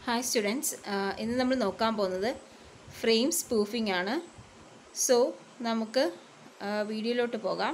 hi students ഇന്ന് നമ്മൾ നോക്കാൻ പോകുന്നത് ഫ്രെയിം സ്പൂഫിംഗ് ആണ് സോ നമുക്ക് വീഡിയോയിലോട്ട് പോകാം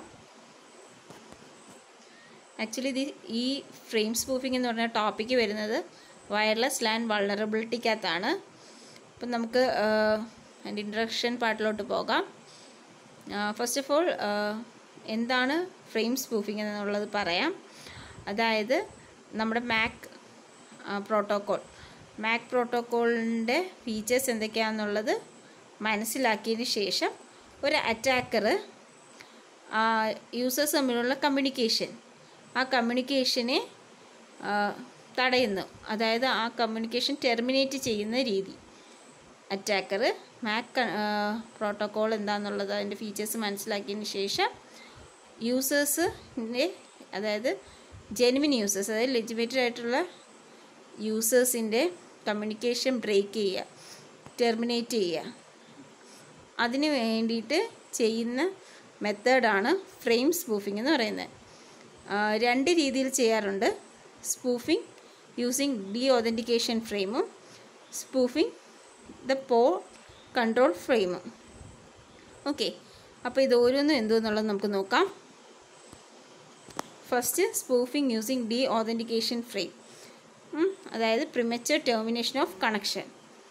ആക്ച്വലി ഇത് ഈ ഫ്രെയിം സ്പൂഫിംഗ് എന്ന് പറഞ്ഞ ടോപ്പിക്ക് വരുന്നത് വയർലെസ് ലാൻഡ് വൾണറബിലിറ്റിക്കകത്താണ് അപ്പം നമുക്ക് അതിൻ്റെ ഇൻട്രഡക്ഷൻ പാർട്ടിലോട്ട് പോകാം ഫസ്റ്റ് ഓഫ് ഓൾ എന്താണ് ഫ്രെയിം സ്പൂഫിംഗ് എന്നുള്ളത് പറയാം അതായത് നമ്മുടെ മാക് പ്രോട്ടോക്കോൾ മാക് പ്രോട്ടോക്കോളിൻ്റെ ഫീച്ചേഴ്സ് എന്തൊക്കെയാണെന്നുള്ളത് മനസ്സിലാക്കിയതിന് ശേഷം ഒരു അറ്റാക്കർ യൂസേഴ്സ് തമ്മിലുള്ള കമ്മ്യൂണിക്കേഷൻ ആ കമ്മ്യൂണിക്കേഷനെ തടയുന്നു അതായത് ആ കമ്മ്യൂണിക്കേഷൻ ടെർമിനേറ്റ് ചെയ്യുന്ന രീതി അറ്റാക്കർ മാക് പ്രോട്ടോക്കോൾ എന്താണെന്നുള്ളത് അതിൻ്റെ ഫീച്ചേഴ്സ് മനസ്സിലാക്കിയതിന് ശേഷം യൂസേഴ്സിൻ്റെ അതായത് ജെനുവിൻ യൂസേഴ്സ് അതായത് ലെജിമേറ്റഡ് ആയിട്ടുള്ള യൂസേഴ്സിൻ്റെ കമ്മ്യൂണിക്കേഷൻ ബ്രേക്ക് ചെയ്യുക ടെർമിനേറ്റ് ചെയ്യുക അതിന് വേണ്ടിയിട്ട് ചെയ്യുന്ന മെത്തേഡാണ് ഫ്രെയിം സ്പൂഫിംഗ് എന്ന് പറയുന്നത് രണ്ട് രീതിയിൽ ചെയ്യാറുണ്ട് സ്പൂഫിംഗ് യൂസിങ് ഡി ഒതൻറ്റിക്കേഷൻ ഫ്രെയിമും സ്പൂഫിംഗ് ദ പോ കൺട്രോൾ ഫ്രെയിമും ഓക്കെ അപ്പോൾ ഇത് ഓരോന്നും എന്തോന്നുള്ളത് നമുക്ക് നോക്കാം first spoofing using deauthentication frame അതായത് premature termination of connection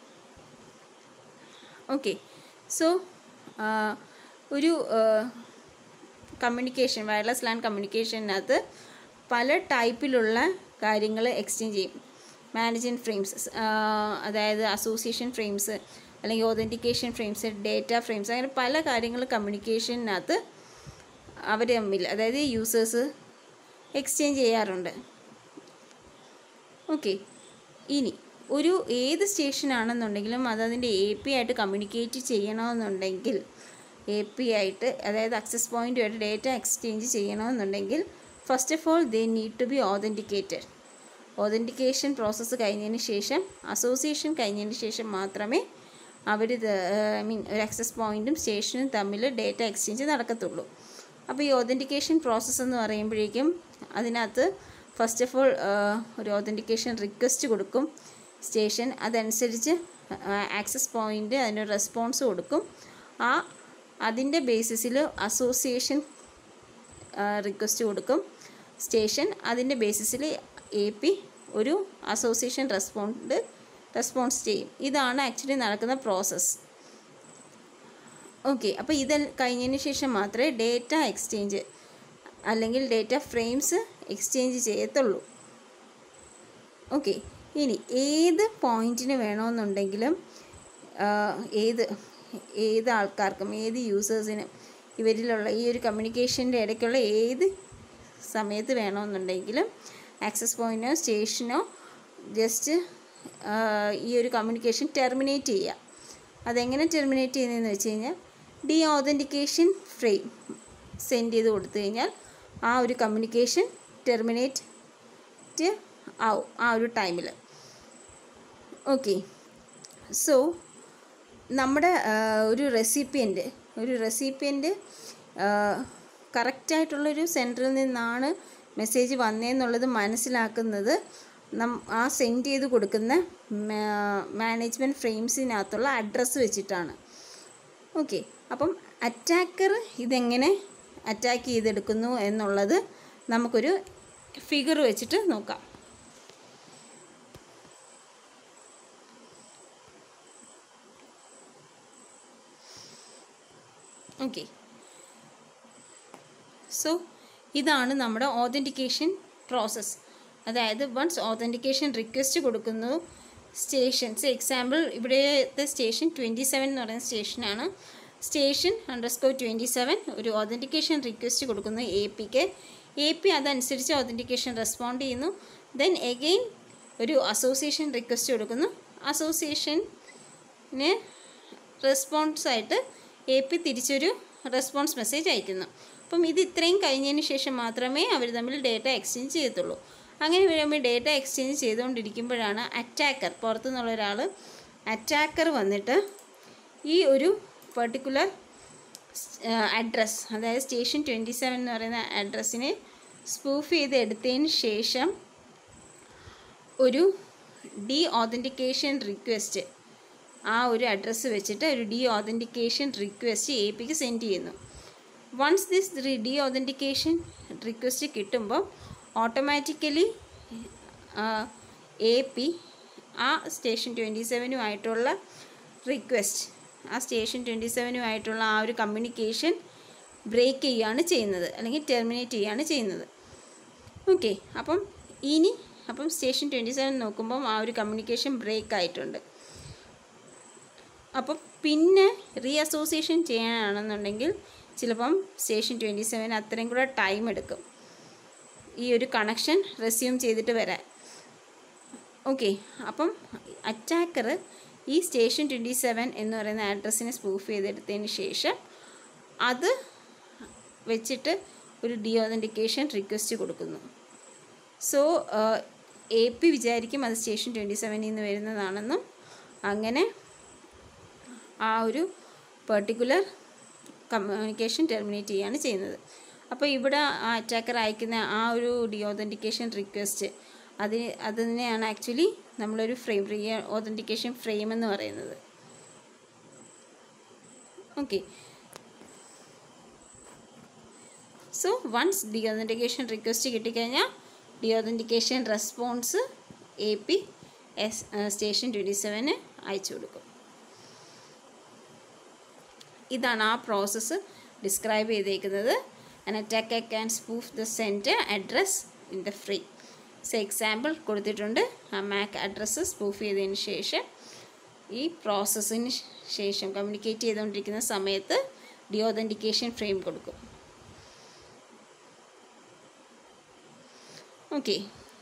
okay so ഒരു കമ്മ്യൂണിക്കേഷൻ വയർലെസ് ലാൻഡ് കമ്മ്യൂണിക്കേഷനകത്ത് പല ടൈപ്പിലുള്ള കാര്യങ്ങൾ എക്സ്ചേഞ്ച് ചെയ്യും മാനേജ്മെൻറ്റ് ഫ്രെയിംസ് അതായത് അസോസിയേഷൻ ഫ്രെയിംസ് അല്ലെങ്കിൽ ഓതൻറ്റിക്കേഷൻ ഫ്രെയിംസ് ഡേറ്റ ഫ്രെയിംസ് അങ്ങനെ പല കാര്യങ്ങൾ കമ്മ്യൂണിക്കേഷനകത്ത് അവർ തമ്മിൽ അതായത് യൂസേഴ്സ് എക്സ്ചേഞ്ച് ചെയ്യാറുണ്ട് ഓക്കെ ഇനി ഒരു ഏത് സ്റ്റേഷനാണെന്നുണ്ടെങ്കിലും അത് അതിൻ്റെ എ പി ആയിട്ട് കമ്മ്യൂണിക്കേറ്റ് ചെയ്യണമെന്നുണ്ടെങ്കിൽ എ പി ആയിട്ട് അതായത് അക്സസ് പോയിൻറ്റുമായിട്ട് ഡേറ്റ എക്സ്ചേഞ്ച് ചെയ്യണമെന്നുണ്ടെങ്കിൽ first of all they need to be authenticated authentication process കഴിഞ്ഞതിന് ശേഷം അസോസിയേഷൻ കഴിഞ്ഞതിന് ശേഷം മാത്രമേ അവർ ഐ മീൻ ഒരു അക്സസ് പോയിൻറ്റും സ്റ്റേഷനും തമ്മിൽ ഡേറ്റ എക്സ്ചേഞ്ച് നടക്കത്തുള്ളൂ അപ്പോൾ ഈ ഓതൻറ്റിക്കേഷൻ പ്രോസസ്സ് എന്ന് പറയുമ്പോഴേക്കും അതിനകത്ത് ഫസ്റ്റ് ഓഫ് ഓൾ ഒരു ഓതൻറ്റിക്കേഷൻ റിക്വസ്റ്റ് കൊടുക്കും സ്റ്റേഷൻ അതനുസരിച്ച് ആക്സസ് പോയിൻ്റ് അതിന് റെസ്പോൺസ് കൊടുക്കും ആ അതിൻ്റെ ബേസിസിൽ അസോസിയേഷൻ റിക്വസ്റ്റ് കൊടുക്കും സ്റ്റേഷൻ അതിൻ്റെ ബേസിസിൽ എ പി ഒരു അസോസിയേഷൻ റെസ്പോണ്ട് റെസ്പോൺസ് ചെയ്യും ഇതാണ് ആക്ച്വലി നടക്കുന്ന പ്രോസസ്സ് ഓക്കെ അപ്പോൾ ഇത് കഴിഞ്ഞതിന് ശേഷം മാത്രമേ ഡേറ്റ എക്സ്ചേഞ്ച് അല്ലെങ്കിൽ ഡേറ്റ ഫ്രെയിംസ് എക്സ്ചേഞ്ച് ചെയ്യത്തുള്ളൂ ഓക്കെ ഇനി ഏത് പോയിന്റിന് വേണമെന്നുണ്ടെങ്കിലും ഏത് ഏത് ആൾക്കാർക്കും ഏത് യൂസേഴ്സിനും ഇവരിലുള്ള ഈ ഒരു കമ്മ്യൂണിക്കേഷൻ്റെ ഇടയ്ക്കുള്ള ഏത് സമയത്ത് വേണമെന്നുണ്ടെങ്കിലും ആക്സസ് പോയിൻറ്റോ സ്റ്റേഷനോ ജസ്റ്റ് ഈ ഒരു കമ്മ്യൂണിക്കേഷൻ ടെർമിനേറ്റ് ചെയ്യുക അതെങ്ങനെ ടെർമിനേറ്റ് ചെയ്യുന്നതെന്ന് വെച്ച് കഴിഞ്ഞാൽ ഡി ഓതൻറ്റിക്കേഷൻ ഫ്രെയിം സെൻഡ് ചെയ്ത് കൊടുത്തു കഴിഞ്ഞാൽ ആ ഒരു കമ്മ്യൂണിക്കേഷൻ ടെർമിനേറ്റ് ആവും ആ ഒരു ടൈമിൽ ഓക്കെ സോ നമ്മുടെ ഒരു റെസിപ്പിയൻ്റ് ഒരു റെസിപ്പിയൻ്റ് കറക്റ്റായിട്ടുള്ളൊരു സെൻറ്ററിൽ നിന്നാണ് മെസ്സേജ് വന്നതെന്നുള്ളത് മനസ്സിലാക്കുന്നത് നം ആ സെൻഡ് ചെയ്ത് കൊടുക്കുന്ന മാനേജ്മെൻറ്റ് ഫ്രെയിംസിനകത്തുള്ള അഡ്രസ്സ് വെച്ചിട്ടാണ് ഓക്കെ അപ്പം അറ്റാക്കർ ഇതെങ്ങനെ അറ്റാക്ക് ചെയ്തെടുക്കുന്നു എന്നുള്ളത് നമുക്കൊരു ഫിഗർ വെച്ചിട്ട് നോക്കാം ഓക്കെ സോ ഇതാണ് നമ്മുടെ ഓതൻറ്റിക്കേഷൻ പ്രോസസ്സ് അതായത് വൺസ് ഓതൻറ്റിക്കേഷൻ റിക്വസ്റ്റ് കൊടുക്കുന്നു സ്റ്റേഷൻസ് എക്സാമ്പിൾ ഇവിടുത്തെ സ്റ്റേഷൻ ട്വൻറ്റി സെവൻ എന്ന് പറയുന്ന സ്റ്റേഷനാണ് സ്റ്റേഷൻ അണ്ടർസ്കോർ ട്വൻറ്റി സെവൻ ഒരു ഓതൻറ്റിക്കേഷൻ റിക്വസ്റ്റ് കൊടുക്കുന്നു എ പിക്ക് എ പി അതനുസരിച്ച് ഓതൻറ്റിക്കേഷൻ റെസ്പോണ്ട് ചെയ്യുന്നു ദെൻ എഗെയിൻ ഒരു അസോസിയേഷൻ റിക്വസ്റ്റ് കൊടുക്കുന്നു അസോസിയേഷന് റെസ്പോൺസ് ആയിട്ട് എ പി തിരിച്ചൊരു റെസ്പോൺസ് മെസ്സേജ് അയക്കുന്നു അപ്പം ഇത് ഇത്രയും കഴിഞ്ഞതിന് ശേഷം മാത്രമേ അവർ തമ്മിൽ ഡേറ്റ എക്സ്ചേഞ്ച് ചെയ്യത്തുള്ളൂ അങ്ങനെ വരുമ്പോൾ ഡേറ്റ എക്സ്ചേഞ്ച് ചെയ്തുകൊണ്ടിരിക്കുമ്പോഴാണ് അറ്റാക്കർ പുറത്തുനിന്നുള്ള ഒരാൾ അറ്റാക്കർ വന്നിട്ട് ഈ ഒരു പെർട്ടിക്കുലർ അഡ്രസ്സ് അതായത് സ്റ്റേഷൻ ട്വൻറ്റി സെവൻ എന്ന് പറയുന്ന അഡ്രസ്സിനെ സ്പൂഫ് ചെയ്ത് എടുത്തതിന് ശേഷം ഒരു ഡി ഓതൻറ്റിക്കേഷൻ റിക്വസ്റ്റ് ആ ഒരു അഡ്രസ്സ് വെച്ചിട്ട് ഒരു ഡി ഓതൻറ്റിക്കേഷൻ റിക്വസ്റ്റ് എ പിക്ക് സെൻഡ് ചെയ്യുന്നു once this deauthentication request കിട്ടുമ്പോൾ ഓട്ടോമാറ്റിക്കലി എ പി ആ സ്റ്റേഷൻ ട്വൻറ്റി സെവനുമായിട്ടുള്ള റിക്വസ്റ്റ് ആ സ്റ്റേഷൻ ട്വൻറ്റി സെവനുമായിട്ടുള്ള ആ ഒരു കമ്മ്യൂണിക്കേഷൻ ബ്രേക്ക് ചെയ്യുകയാണ് ചെയ്യുന്നത് അല്ലെങ്കിൽ ടെർമിനേറ്റ് ചെയ്യുകയാണ് ചെയ്യുന്നത് ഓക്കെ അപ്പം ഇനി അപ്പം സ്റ്റേഷൻ ട്വൻറ്റി സെവൻ നോക്കുമ്പം ആ ഒരു കമ്മ്യൂണിക്കേഷൻ ബ്രേക്ക് ആയിട്ടുണ്ട് അപ്പം പിന്നെ റീ അസോസിയേഷൻ ചെയ്യാനാണെന്നുണ്ടെങ്കിൽ ചിലപ്പം സ്റ്റേഷൻ ട്വൻറ്റി സെവൻ അത്രയും കൂടെ ടൈം എടുക്കും ഈ ഒരു കണക്ഷൻ റെസ്യൂം ചെയ്തിട്ട് വരാൻ ഓക്കെ അപ്പം അറ്റാക്കർ ഈ സ്റ്റേഷൻ ട്വൻറ്റി സെവൻ എന്ന് പറയുന്ന അഡ്രസ്സിനെ സ്പൂഫ് ചെയ്തെടുത്തതിന് ശേഷം അത് വെച്ചിട്ട് ഒരു ഡി ഓതൻറ്റിക്കേഷൻ റിക്വസ്റ്റ് കൊടുക്കുന്നു സോ എ പി വിചാരിക്കും അത് സ്റ്റേഷൻ ട്വൻറ്റി സെവനിൽ നിന്ന് വരുന്നതാണെന്നും അങ്ങനെ ആ ഒരു പെർട്ടിക്കുലർ കമ്മ്യൂണിക്കേഷൻ ടെർമിനേറ്റ് ചെയ്യുകയാണ് ചെയ്യുന്നത് അപ്പോൾ ഇവിടെ ആ അറ്റാക്കർ അയക്കുന്ന ആ ഒരു ഡി ഓതൻറ്റിക്കേഷൻ റിക്വസ്റ്റ് അതിന് അതിനെയാണ് ആക്ച്വലി നമ്മളൊരു ഫ്രെയിം റീ ഓതൻറ്റിക്കേഷൻ ഫ്രെയിം എന്ന് പറയുന്നത് okay so once deauthentication request കിട്ടിക്കഴിഞ്ഞാൽ deauthentication response A P S station twenty സെവന് അയച്ചു കൊടുക്കും ഇതാണ് ആ പ്രോസസ്സ് ഡിസ്ക്രൈബ് ചെയ്തേക്കുന്നത് an attacker can spoof the center address in the frame so example കൊടുത്തിട്ടുണ്ട് ആ മാക്ക് അഡ്രസ്സ് സ്പൂഫ് ചെയ്തതിന് ശേഷം ഈ പ്രോസസ്സിന് ശേഷം കമ്മ്യൂണിക്കേറ്റ് ചെയ്തുകൊണ്ടിരിക്കുന്ന സമയത്ത് ഡി ഓതൻറ്റിക്കേഷൻ ഫ്രെയിം കൊടുക്കും ഓക്കെ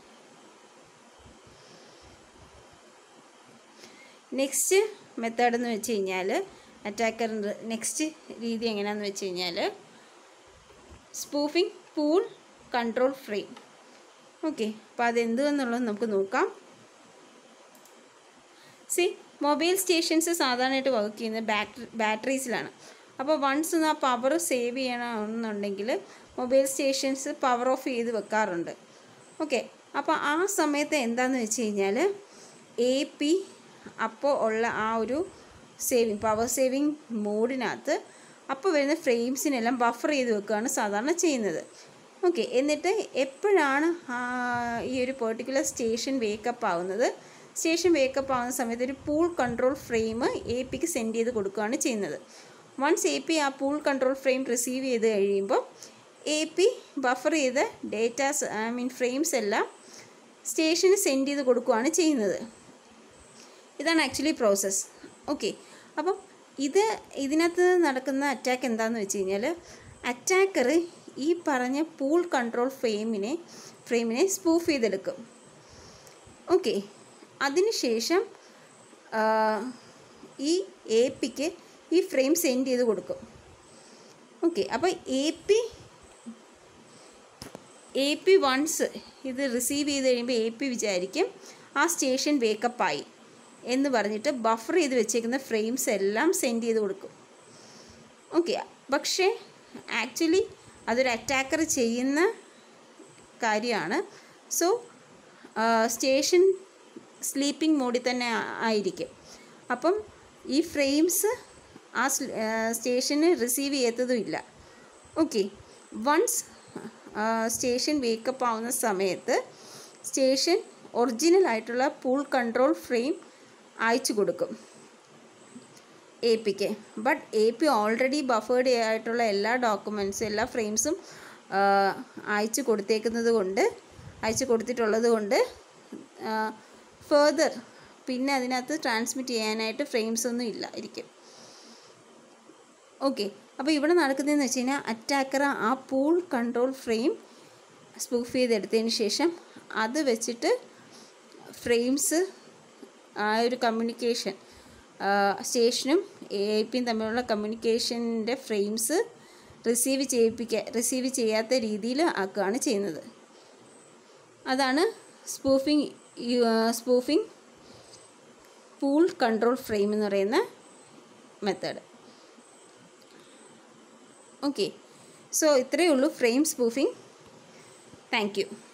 നെക്സ്റ്റ് മെത്തേഡ് എന്ന് വെച്ച് കഴിഞ്ഞാൽ അറ്റാക്കറിൻ്റെ നെക്സ്റ്റ് രീതി എങ്ങനെയാണെന്ന് വെച്ച് കഴിഞ്ഞാൽ spoofing poll control frame okay അപ്പോൾ അതെന്തുവെന്നുള്ളത് നമുക്ക് നോക്കാം സി മൊബൈൽ സ്റ്റേഷൻസ് സാധാരണയായിട്ട് വർക്ക് ചെയ്യുന്നത് ബാറ്ററി ബാറ്ററീസിലാണ് അപ്പോൾ വൺസ് ആ പവർ സേവ് ചെയ്യണമെന്നുണ്ടെങ്കിൽ മൊബൈൽ സ്റ്റേഷൻസ് പവർ ഓഫ് ചെയ്ത് വെക്കാറുണ്ട് ഓക്കെ അപ്പോൾ ആ സമയത്ത് എന്താണെന്ന് വെച്ച് കഴിഞ്ഞാൽ എ പി അപ്പോൾ ഉള്ള ആ ഒരു സേവിങ് പവർ സേവിങ് മോഡിനകത്ത് അപ്പോൾ വരുന്ന ഫ്രെയിംസിനെല്ലാം ബഫർ ചെയ്ത് വെക്കുകയാണ് സാധാരണ ചെയ്യുന്നത് ഓക്കെ എന്നിട്ട് എപ്പോഴാണ് ഈ ഒരു പെർട്ടിക്കുലർ സ്റ്റേഷൻ വേക്കപ്പ് ആവുന്നത് സ്റ്റേഷൻ വേക്കപ്പ് ആവുന്ന സമയത്ത് ഒരു പൂൾ കൺട്രോൾ ഫ്രെയിം എ പിക്ക് സെൻഡ് ചെയ്ത് കൊടുക്കുകയാണ് ചെയ്യുന്നത് വൺസ് എ പി ആ പൂൾ കൺട്രോൾ ഫ്രെയിം റിസീവ് ചെയ്ത് കഴിയുമ്പോൾ എ പി ബഫർ ചെയ്ത ഡേറ്റാസ് ഐ മീൻ ഫ്രെയിംസ് എല്ലാം സ്റ്റേഷന് സെൻഡ് ചെയ്ത് കൊടുക്കുകയാണ് ചെയ്യുന്നത് ഇതാണ് ആക്ച്വലി പ്രോസസ്സ് ഓക്കെ അപ്പം ഇത് ഇതിനകത്ത് നടക്കുന്ന അറ്റാക്ക് എന്താണെന്ന് വെച്ച് കഴിഞ്ഞാൽ അറ്റാക്കർ ഈ പറഞ്ഞ പൂൾ കൺട്രോൾ ഫ്രെയിമിനെ ഫ്രെയിമിനെ സ്പൂഫ് ചെയ്തെടുക്കും ഓക്കെ അതിനുശേഷം ഈ എ പിക്ക് ഈ ഫ്രെയിം സെൻഡ് ചെയ്ത് കൊടുക്കും ഓക്കെ അപ്പോൾ A P A P once ഇത് റിസീവ് ചെയ്ത് കഴിയുമ്പോൾ എ പി വിചാരിക്കും ആ സ്റ്റേഷൻ വേക്കപ്പായി എന്ന് പറഞ്ഞിട്ട് ബഫർ ചെയ്ത് വെച്ചേക്കുന്ന ഫ്രെയിംസ് എല്ലാം സെൻഡ് ചെയ്ത് കൊടുക്കും ഓക്കെ പക്ഷേ ആക്ച്വലി അതൊരു അറ്റാക്കർ ചെയ്യുന്ന കാര്യമാണ് സോ സ്റ്റേഷൻ സ്ലീപ്പിംഗ് മോഡിൽ തന്നെ ആയിരിക്കും അപ്പം ഈ ഫ്രെയിംസ് ആ സ്റ്റേഷന് റിസീവ് ചെയ്യത്തതുമില്ല ഓക്കെ വൺസ് സ്റ്റേഷൻ വേക്കപ്പ് ആവുന്ന സമയത്ത് സ്റ്റേഷൻ ഒറിജിനൽ ആയിട്ടുള്ള പൂൾ കൺട്രോൾ ഫ്രെയിം അയച്ചു കൊടുക്കും എ പിക്ക് but A P already buffered ആയിട്ടുള്ള എല്ലാ ഡോക്യുമെൻറ്റ്സും എല്ലാ ഫ്രെയിംസും അയച്ചു കൊടുത്തേക്കുന്നത് കൊണ്ട് അയച്ചു കൊടുത്തിട്ടുള്ളത് കൊണ്ട് ഫേർദർ പിന്നെ അതിനകത്ത് ട്രാൻസ്മിറ്റ് ചെയ്യാനായിട്ട് ഫ്രെയിംസ് ഒന്നും ഇല്ല ഇരിക്കും ഓക്കെ അപ്പോൾ ഇവിടെ നടക്കുന്നതെന്ന് വെച്ച് കഴിഞ്ഞാൽ അറ്റാക്കർ ആ പൂൾ കൺട്രോൾ ഫ്രെയിം സ്പൂഫ് ചെയ്തെടുത്തതിന് ശേഷം അത് വെച്ചിട്ട് ഫ്രെയിംസ് ആ ഒരു കമ്മ്യൂണിക്കേഷൻ സ്റ്റേഷനും എ ഐ പിയും തമ്മിലുള്ള കമ്മ്യൂണിക്കേഷൻ്റെ ഫ്രെയിംസ് റിസീവ് ചെയ്യിപ്പിക്കുക റിസീവ് ചെയ്യാത്ത രീതിയിൽ ആക്കുകയാണ് ചെയ്യുന്നത് അതാണ് spoofing spoofing poll control frame എന്ന് പറയുന്ന മെത്തേഡ് ഓക്കെ സോ ഇത്രയേ ഉള്ളൂ ഫ്രെയിം സ്പൂഫിംഗ് താങ്ക് യു